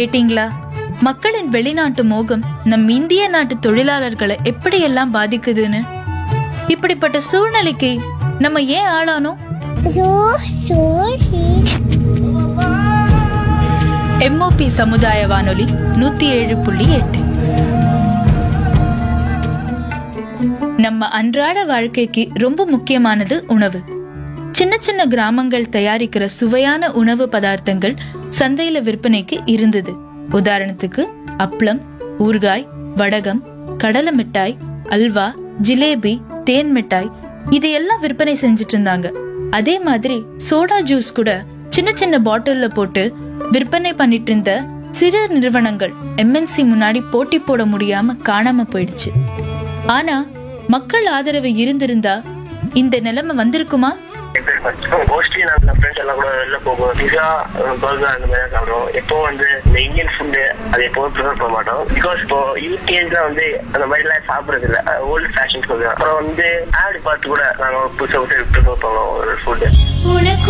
கேட்டீங்களா மக்களின் வெளிநாட்டு மோகம் நம் இந்திய நாட்டு தொழிலாளர்களை எப்படியெல்லாம் பாதிக்குதுன்னு இப்படிப்பட்ட சூழ்நிலைக்கு நம்ம ஏன் ஆளானோம் So sorry. எம்ஓபி சமுதாய வானொலி நூத்தி ஏழு புள்ளி எட்டு நம்ம அன்றாட வாழ்க்கைக்கு ரொம்ப முக்கியமானது உணவு சின்ன சின்ன கிராமங்கள் தயாரிக்கிற சுவையான உணவு பதார்த்தங்கள் சந்தையில விற்பனைக்கு இருந்தது உதாரணத்துக்கு அப்பளம் ஊறுகாய் வடகம் கடலை மிட்டாய் அல்வா ஜிலேபி தேன் மிட்டாய் இதையெல்லாம் விற்பனை செஞ்சுட்டு இருந்தாங்க அதே மாதிரி சோடா ஜூஸ் கூட சின்ன சின்ன பாட்டில்ல போட்டு விற்பனை பண்ணிட்டு இருந்த சிறு நிறுவனங்கள் எம்என்சி முன்னாடி போட்டி போட முடியாம காணாம போயிடுச்சு ஆனா மக்கள் ஆதரவு இருந்திருந்தா இந்த நிலைமை வந்திருக்குமா மோஸ்ட்லி நாங்க ஃப்ரெண்ட்ஸ் எல்லாம் கூட வெளில போவோம் பிஸா பர்கர் அந்த மாதிரி தான் சாப்பிடுவோம் எப்போ வந்து இந்த இந்தியன் ஃபுட்டு அது எப்போவும் ப்ரிஃபர் பண்ண மாட்டோம் பிகாஸ் இப்போ யூகேஸ் வந்து அந்த மாதிரி எல்லாம் சாப்பிடுறது இல்ல ஓல்டு ஃபேஷன் சொல்லுவோம் அப்புறம் வந்து ஆடு பார்த்து கூட நாங்க புதுசாக ப்ரிஃபர் பண்ணுவோம் ஒரு ஃபுட்டு உனக்கு